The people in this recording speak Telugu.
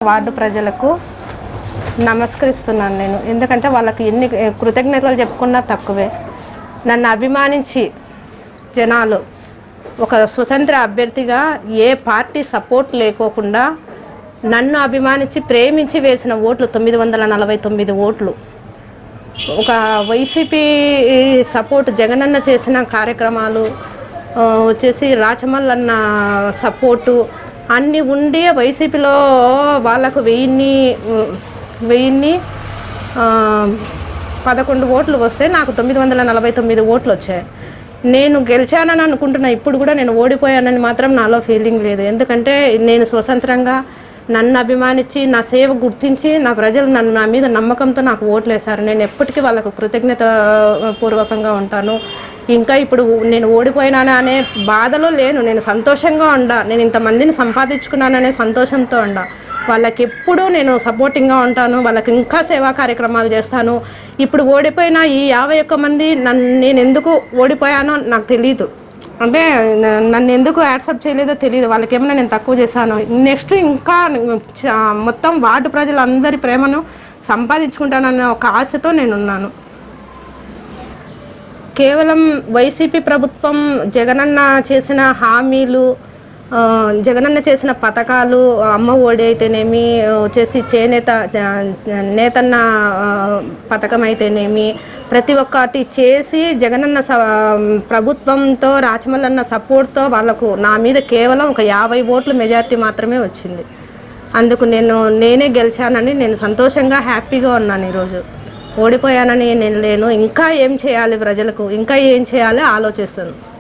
వార్డు ప్రజలకు నమస్కరిస్తున్నాను నేను ఎందుకంటే వాళ్ళకి ఎన్ని కృతజ్ఞతలు చెప్పుకున్నా తక్కువే నన్ను అభిమానించి జనాలు ఒక స్వతంత్ర అభ్యర్థిగా ఏ పార్టీ సపోర్ట్ లేకోకుండా నన్ను అభిమానించి ప్రేమించి వేసిన ఓట్లు తొమ్మిది వందల నలభై తొమ్మిది ఓట్లు ఒక వైసీపీ సపోర్ట్ జగనన్న చేసిన కార్యక్రమాలు ఆ, వచ్చేసి రాచమల్లన్న సపోర్టు అన్నీ ఉండి వైసీపీలో వాళ్ళకు వెయ్యిన్ని ఉ, వెయ్యిన్ని ఆ, పదకొండు ఓట్లు వస్తే నాకు తొమ్మిది వందల నలభై తొమ్మిది ఓట్లు వచ్చాయి నేను గెలిచానని అనుకుంటున్నా ఇప్పుడు కూడా నేను ఓడిపోయానని మాత్రం నాలో ఫీలింగ్ లేదు ఎందుకంటే నేను స్వతంత్రంగా నన్ను అభిమానించి నా సేవ గుర్తించి నా ప్రజలు నన్ను నా మీద నమ్మకంతో నాకు ఓట్లు వేశారు నేను ఎప్పటికీ వాళ్ళకు కృతజ్ఞత పూర్వకంగా ఉంటాను ఇంకా ఇప్పుడు నేను ఓడిపోయినాను అనే బాధలో లేను నేను సంతోషంగా ఉండా నేను ఇంతమందిని సంపాదించుకున్నాననే సంతోషంతో ఉండా వాళ్ళకి ఎప్పుడూ నేను సపోర్టింగ్గా ఉంటాను వాళ్ళకి ఇంకా సేవా కార్యక్రమాలు చేస్తాను ఇప్పుడు ఓడిపోయిన ఈ యాభై ఒక్క మంది నన్ను నేను ఎందుకు ఓడిపోయానో నాకు తెలియదు అంటే న- నన్ను ఎందుకు యాక్సెప్ట్ చేయలేదో తెలియదు వాళ్ళకి ఏమైనా నేను తక్కువ చేశాను నెక్స్ట్ ఇంకా చ- మొత్తం వార్డు ప్రజలందరి ప్రేమను సంపాదించుకుంటానన్న ఒక ఆశతో నేను ఉన్నాను కేవలం వైసీపీ ప్రభుత్వం జగనన్న చేసిన హామీలు ఆ, జగనన్న చేసిన పథకాలు అమ్మ ఒడి అయితేనేమి వచ్చేసి చేనేత జ- నేతన్న ఆ, పథకం అయితేనేమి ప్రతి ఒక్కటి చేసి జగనన్న స ప్రభుత్వంతో రాచమల్లన్న సపోర్ట్తో వాళ్ళకు నా మీద కేవలం ఒక యాభై ఓట్ల మెజారిటీ మాత్రమే వచ్చింది అందుకు నేను నేనే గెలిచానని నేను సంతోషంగా హ్యాపీగా ఉన్నాను ఈరోజు ఓడిపోయానని నేను లేను ఇంకా ఏం చేయాలి ప్రజలకు ఇంకా ఏం చేయాలి ఆలోచిస్తాను